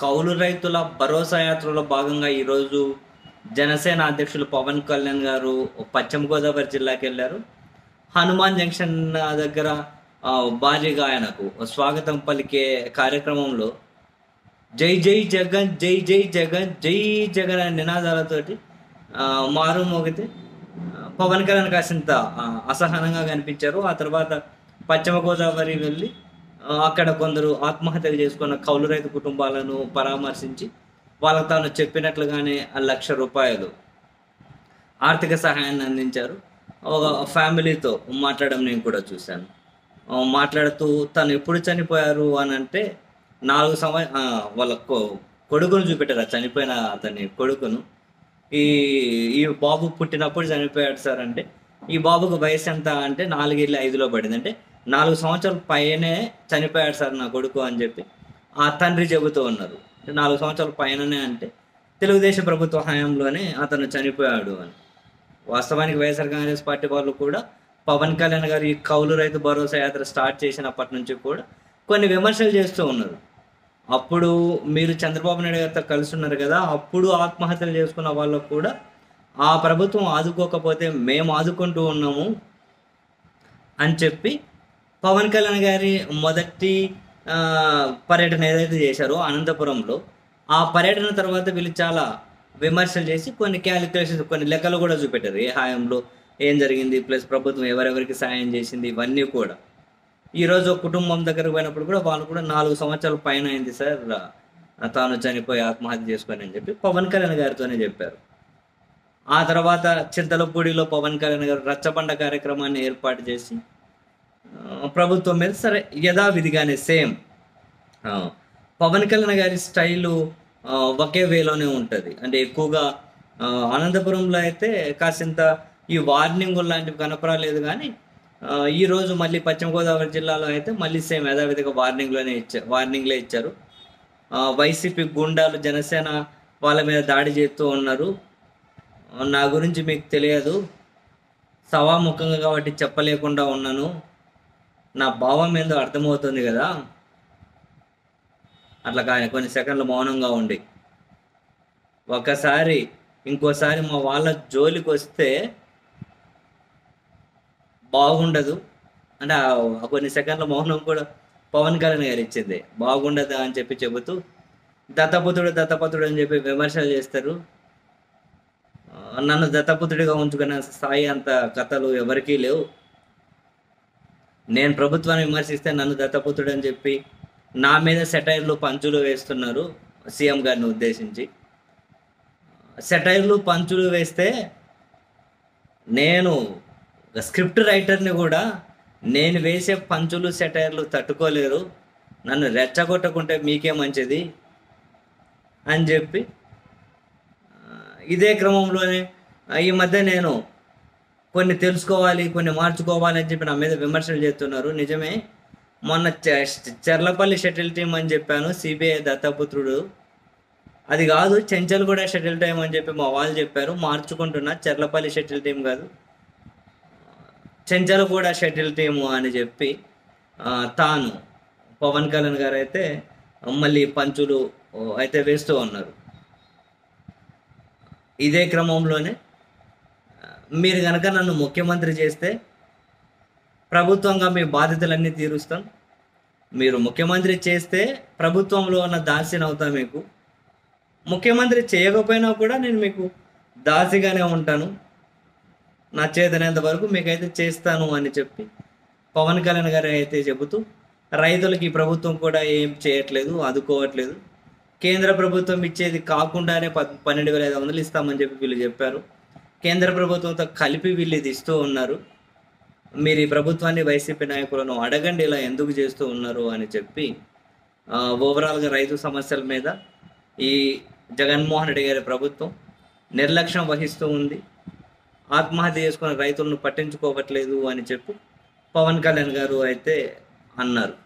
కౌలు రైతుల భరోసా యాత్రలో భాగంగా ఈరోజు జనసేన అధ్యక్షులు పవన్ కళ్యాణ్ గారు పశ్చిమ గోదావరి జిల్లాకి వెళ్ళారు హనుమాన్ జంక్షన్ దగ్గర ఆ, భారీగా ఆయనకు స్వాగతం పలికే కార్యక్రమంలో జై జై జగన్ జై జై జగన్ జై జగన్ అనే నినాదాలతోటి ఆ, మారు మోగితే ఆ, పవన్ కళ్యాణ్ కాసింత ఆ, అసహనంగా కనిపించారు ఆ తర్వాత పశ్చిమ గోదావరి వెళ్ళి ఆ, అక్కడ కొందరు ఆత్మహత్యలు చేసుకున్న కౌలు రైతు కుటుంబాలను పరామర్శించి వాళ్ళకు తాను చెప్పినట్లుగానే ఆ లక్ష రూపాయలు ఆర్థిక సహాయాన్ని అందించారు ఒక ఫ్యామిలీతో మాట్లాడడం నేను కూడా చూశాను ఆ, మాట్లాడుతూ తను ఎప్పుడు చనిపోయారు అని అంటే నాలుగు సంవ ఆ, వాళ్ళ కొ- కొడుకును చూపెట్టారు ఆ చనిపోయిన అతని కొడుకును ఈ ఈ బాబు పుట్టినప్పుడు చనిపోయాడు సార్ అంటే ఈ బాబుకు వయసు ఎంత అంటే నాలుగేళ్ళు ఐదులో పడింది అంటే నాలుగు సంవత్సరాల పైనే చనిపోయాడు సార్ నా కొడుకు అని చెప్పి ఆ తండ్రి చెబుతూ ఉన్నారు అంటే నాలుగు సంవత్సరాల పైననే అంటే తెలుగుదేశం ప్రభుత్వ హయాంలోనే అతను చనిపోయాడు అని వాస్తవానికి వైఎస్ఆర్ కాంగ్రెస్ పార్టీ వాళ్ళు కూడా పవన్ కళ్యాణ్ గారు ఈ కౌలు రైతు భరోసా యాత్ర స్టార్ట్ చేసినప్పటి నుంచి కూడా కొన్ని విమర్శలు చేస్తూ ఉన్నారు అప్పుడు మీరు చంద్రబాబు నాయుడు గారితో కలిసి ఉన్నారు కదా అప్పుడు ఆత్మహత్యలు చేసుకున్న వాళ్ళకు కూడా ఆ ప్రభుత్వం ఆదుకోకపోతే మేము ఆదుకుంటూ ఉన్నాము అని చెప్పి పవన్ కళ్యాణ్ గారి మొదటి ఆ, పర్యటన ఏదైతే చేశారో అనంతపురంలో ఆ పర్యటన తర్వాత వీళ్ళు చాలా విమర్శలు చేసి కొన్ని క్యాలిక్యులేషన్స్ కొన్ని లెక్కలు కూడా చూపెట్టారు ఏ హాయంలో ఏం జరిగింది ప్లస్ ప్రభుత్వం ఎవరెవరికి సాయం చేసింది ఇవన్నీ కూడా ఈరోజు ఒక కుటుంబం దగ్గరకు పోయినప్పుడు కూడా వాళ్ళు కూడా నాలుగు సంవత్సరాల పైన అయింది సార్ ఆ, తాను చనిపోయి ఆత్మహత్య చేసుకొని అని చెప్పి పవన్ కళ్యాణ్ గారితోనే చెప్పారు ఆ తర్వాత చింతలపూడిలో పవన్ కళ్యాణ్ గారు రచ్చబండ కార్యక్రమాన్ని ఏర్పాటు చేసి ఆ, ప్రభుత్వం మీద సరే యథావిధిగానే సేమ్ పవన్ కళ్యాణ్ గారి స్టైలు ఆ, ఒకే వేలోనే ఉంటుంది అంటే ఎక్కువగా ఆ, అనంతపురంలో అయితే కాసింత ఈ వార్నింగ్ లాంటివి కనపరాలేదు కానీ ఆ, ఈ రోజు మళ్ళీ పశ్చిమ గోదావరి జిల్లాలో అయితే మళ్ళీ సేమ్ యథావిధిగా వార్నింగ్లోనే ఇచ్చారు వార్నింగ్లే ఇచ్చారు ఆ, వైసీపీ గుండాలు జనసేన వాళ్ళ మీద దాడి చేస్తూ ఉన్నారు ఆ, నా గురించి మీకు తెలియదు సవాముఖంగా కాబట్టి చెప్పలేకుండా ఉన్నాను నా భావం ఏందో అర్థమవుతుంది కదా అట్లా కానీ కొన్ని సెకండ్లు మౌనంగా ఉండి ఒకసారి ఇంకోసారి మా వాళ్ళ జోలికి వస్తే బాగుండదు అంటే ఆ ఆ కొన్ని సెకండ్ల మౌనం కూడా పవన్ కళ్యాణ్ గారు ఇచ్చింది బాగుండదు అని చెప్పి చెబుతూ దత్తపుత్రుడు దత్తపుత్రుడు అని చెప్పి విమర్శలు చేస్తారు ఆ, నన్ను దత్తపుత్రుడిగా ఉంచుకున్న స్థాయి అంత కథలు ఎవరికీ లేవు నేను ప్రభుత్వాన్ని విమర్శిస్తే నన్ను దత్తపుత్రుడు అని చెప్పి నా మీద సెటైర్లు పంచులు వేస్తున్నారు సీఎం గారిని ఉద్దేశించి సెటైర్లు పంచులు వేస్తే నేను ఒక స్క్రిప్ట్ రైటర్ని కూడా నేను వేసే పంచులు సెటైర్లు తట్టుకోలేరు నన్ను రెచ్చగొట్టకుంటే మీకే మంచిది అని చెప్పి ఆ, ఇదే క్రమంలోనే ఆ, ఈ మధ్య నేను కొన్ని తెలుసుకోవాలి కొన్ని మార్చుకోవాలి అని చెప్పి నా మీద విమర్శలు చేస్తున్నారు నిజమే మొన్న చె- చెర్లపల్లి షటిల్ టీం అని చెప్పాను సిబిఐ దత్తపుత్రుడు అది కాదు చెంచల్ కూడా షటిల్ టైం అని చెప్పి మా వాళ్ళు చెప్పారు మార్చుకుంటున్నా చెర్లపల్లి షటిల్ టీం కాదు చెంచల్ కూడా షటిల్ టీము అని చెప్పి ఆ, తాను పవన్ కళ్యాణ్ గారు అయితే మళ్ళీ పంచులు ఓ, అయితే వేస్తూ ఉన్నారు ఇదే క్రమంలోనే ఆ, మీరు కనుక నన్ను ముఖ్యమంత్రి చేస్తే ప్రభుత్వంగా మీ బాధ్యతలన్నీ తీరుస్తాం మీరు ముఖ్యమంత్రి చేస్తే ప్రభుత్వంలో ఉన్న దాసిని అవుతా మీకు ముఖ్యమంత్రి చేయకపోయినా కూడా నేను మీకు దాసిగానే ఉంటాను నా చేతనేంత వరకు మీకైతే చేస్తాను అని చెప్పి పవన్ కళ్యాణ్ గారు అయితే చెబుతూ రైతులకి ఈ ప్రభుత్వం కూడా ఏం చేయట్లేదు ఆదుకోవట్లేదు కేంద్ర ప్రభుత్వం ఇచ్చేది కాకుండానే ప పన్నెండు వేల ఐదు వందలు ఇస్తామని చెప్పి వీళ్ళు చెప్పారు కేంద్ర ప్రభుత్వంతో కలిపి వీళ్ళు ఇది ఇస్తూ ఉన్నారు మీరు ఈ ప్రభుత్వాన్ని వైసీపీ నాయకులను అడగండి ఇలా ఎందుకు చేస్తూ ఉన్నారు అని చెప్పి ఆ, ఓవరాల్గా రైతు సమస్యల మీద ఈ జగన్మోహన్ రెడ్డి గారి ప్రభుత్వం నిర్లక్ష్యం వహిస్తూ ఉంది ఆత్మహత్య చేసుకున్న రైతులను పట్టించుకోవట్లేదు అని చెప్పి పవన్ కళ్యాణ్ గారు అయితే అన్నారు